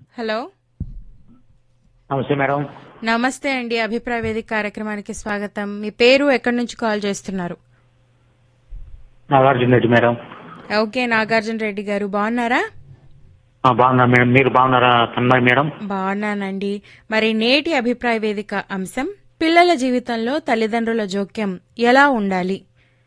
Hello నమస్తే madam నమస్తే అండి అభిప్రాయ వేదిక కార్యక్రమానికి స్వాగతం మీ పేరు ఎక్కడి నుంచి కాల్ చేస్తున్నారు నాగార్జున రెడ్డి మేడం ఓకే నాగార్జున రెడ్డి గారు బాగున్నారా ఆ, బాగున్నా మేడం మీరు బాగున్నారా తన్మయ్ మేడం బాగున్నానండి మరి నేటి అభిప్రాయ వేదిక అంశం పిల్లల జీవితంలో తల్లిదండ్రుల జోక్యం ఎలా ఉండాలి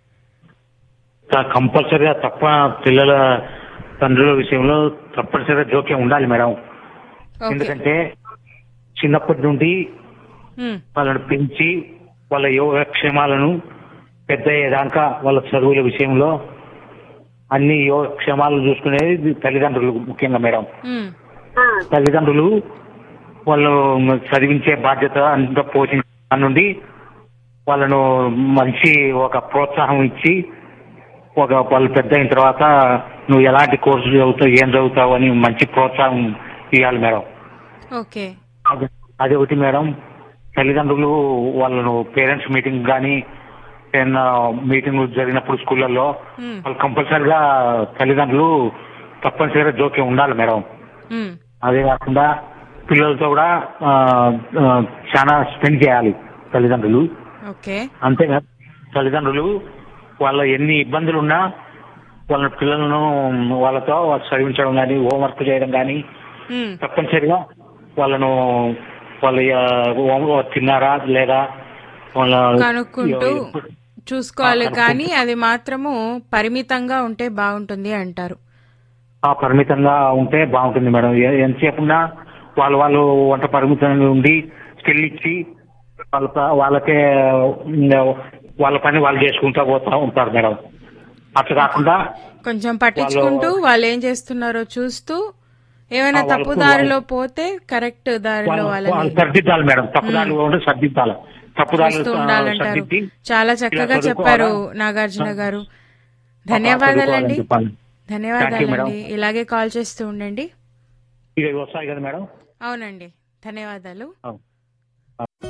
త- కంపల్సరిగా తప్ప పిల్లల తండ్రుల విషయంలో తప్పనిసరిగా జోక్యం ఉండాలి మేడం ఓకే ఎందుకంటే చిన్నప్పటి నుండి ఉమ్, వాళ్ళని పెంచి వాళ్ళ యోగక్షేమాలను పెద్ద అయ్యేదాకా వాళ్ళ చదువుల విషయంలో అన్ని యోగక్షేమాలు చూసుకునేది తల్లిదండ్రులు ముఖ్యంగా మేడం ఉమ్, తల్లిదండ్రులు వాళ్ళు చదివించే బాధ్యత అంతా పోషించ నుండి వాళ్ళను మంచి ఒక ప్రోత్సాహం ఇచ్చి ఒక వాళ్ళు పెద్ద అయిన తర్వాత నువ్వు ఎలాంటి కోర్సు చదువుతావు ఏం చదువుతావు అని మంచి ప్రోత్సాహం ఇవ్వాలి మేడం ఓకే అది అది ఒకటి మేడం తల్లిదండ్రులు వాళ్ళను పేరెంట్స్ మీటింగ్ కానీ ఏదైనా మీటింగ్ జరిగినప్పుడు స్కూళ్ళల్లో ఉమ్, వాళ్ళు కంపల్సరిగా తల్లిదండ్రులు తప్పనిసరిగా జోక్యం ఉండాలి మేడం ఉమ్, అదే కాకుండా పిల్లలతో కూడా ఆ, ఆ, చాలా స్పెండ్ చేయాలి తల్లిదండ్రులు ఓకే అంతేగా తల్లిదండ్రులు వాళ్ళ ఎన్ని ఇబ్బందులు ఉన్నా వాళ్ళ పిల్లలను వాళ్ళతో చదివించడం కానీ హోంవర్క్ చేయడం కానీ ఉమ్, తప్పనిసరిగా వాళ్ళను వాళ్ళ ఆ, హోంవర్క్ తిన్నారా లేదా వాళ్ళ కనుక్కుంటూ చూసుకోవాలి కానీ అది మాత్రము పరిమితంగా ఉంటే బాగుంటుంది అంటారు ఆ పరిమితంగా ఉంటే బాగుంటుంది మేడం ఏ- ఎంతసేపు ఉన్నా వాళ్ళు వాళ్ళు వంట పరిమితంగా ఉండి స్కిల్ ఇచ్చి వాళ్ళ ప- వాళ్ళకే ఉమ్, వాళ్ళ పని వాళ్ళు చేసుకుంటా పోతా ఉంటారు మేడం అట్లా కాకుండా కొంచెం పట్టించుకుంటూ వాళ్ళు ఏం చేస్తున్నారో చూస్తూ ఏమైనా ఆ, వాళ్ళకు- తప్పు దారిలో పోతే కరెక్ట్ దారిలో వాళ్ళు వాళ్ళని వాళ్ళు సర్దిద్దాలి మేడం తప్పు దారిలో ఉంటే సర్దిద్దాలి తప్పు దారిలో చూస్తూ ఉండాలంటారు సర్దిద్ది చాలా చక్కగా ఇలా చెప్పారు చదువుకోవాలా? నాగార్జున గారు చదువుకోవాలని ధన్యవాదాలండి చెప్పాలి. Thank you, ధన్యవాదాలండి మేడం. ఇలాగే కాల్ చేస్తూ ఉండండి ఇక వస్తాయి కదా మేడం అవునండి ధన్యవాదాలు అవును.